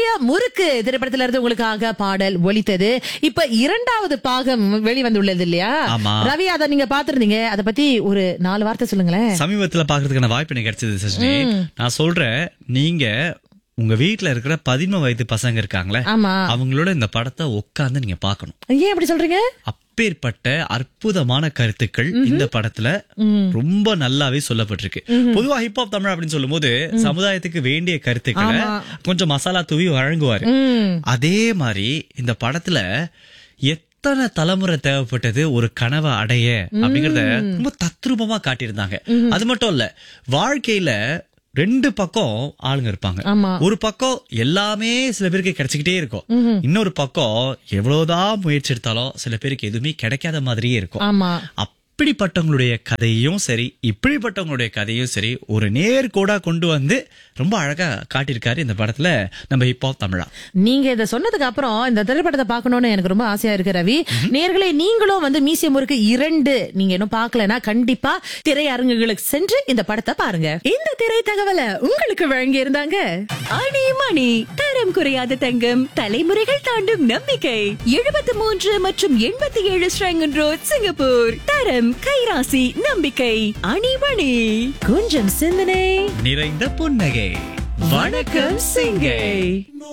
முறுக்கு திரைப்படத்துல இருந்து உங்களுக்காக பாடல் ஒலித்தது இப்ப இரண்டாவது பாகம் வெளிவந்துள்ளது இல்லையா ஆமா. ரவி அதை நீங்க பாத்திருந்தீங்க அத பத்தி ஒரு நாலு வார்த்தை சொல்லுங்களேன் சமீபத்துல பாக்குறதுக்கான வாய்ப்பு எனக்கு கிடைச்சது சஜினி நான் சொல்றேன் நீங்க உங்க வீட்ல இருக்கிற பதின்ம வயது பசங்க இருக்காங்களே ஆமா அவங்களோட இந்த படத்தை உட்கார்ந்து நீங்க பார்க்கணும் ஏன் அப்படி சொல்றீங்க அப்பேற்பட்ட அற்புதமான கருத்துக்கள் இந்த படத்துல ரொம்ப நல்லாவே சொல்லப்பட்டிருக்கு பொதுவா ஹிப்ஹாப் தமிழ் அப்படின்னு சொல்லும்போது சமுதாயத்துக்கு வேண்டிய கருத்துக்களை கொஞ்சம் மசாலா தூவி வழங்குவாரு ம் அதே மாதிரி இந்த படத்துல எத்தனை தலைமுறை தேவைப்பட்டது ஒரு கனவை அடைய அப்படிங்கறத ரொம்ப தத்ரூபமா காட்டியிருந்தாங்க அது மட்டும் இல்ல வாழ்க்கையில ரெண்டு பக்கம் ஆளுங்க இருப்பாங்க ஆமா. ஒரு பக்கம் எல்லாமே சில பேருக்கு கிடைச்சுக்கிட்டே இருக்கும் இன்னொரு பக்கம் எவ்வளவுதான் முயற்சி எடுத்தாலும் சில பேருக்கு எதுவுமே கிடைக்காத மாதிரியே இருக்கும் ஆமா அப்படிப்பட்டவங்களுடைய கதையும் சரி இப்படிப்பட்டவங்களுடைய கதையும் சரி ஒரு நேர்கோடா கொண்டு வந்து ரொம்ப அழகா காட்டியிருக்காரு இந்த படத்துல நம்ம ஹிப்ஹாப் தமிழா நீங்க இத சொன்னதுக்கு அப்புறம் இந்த திரைப்படத்தை பார்க்கணும்னு எனக்கு ரொம்ப ஆசையா இருக்கு ரவி நேர்களே நீங்களும் வந்து மியூசியம் முறுக்கு இரண்டு நீங்க இன்னும் பார்க்கலனா கண்டிப்பா திரையரங்குகளுக்கு சென்று இந்த படத்தை பாருங்க இந்த திரை தகவலை உங்களுக்கு வழங்கி இருந்தாங்க அணி மணி தரம் குறையாத தங்கம் தலைமுறைகள் தாண்டும் நம்பிக்கை எழுபத்தி மூன்று மற்றும் எண்பத்தி ஏழு ஸ்ரங்கன் ரோட் சிங்கப்பூர் தரம் கைராசி நம்பிக்கை அணிமணி கொஞ்சம் சிந்தனை நிறைந்த புன்னகை வணக்கம் சிங்கை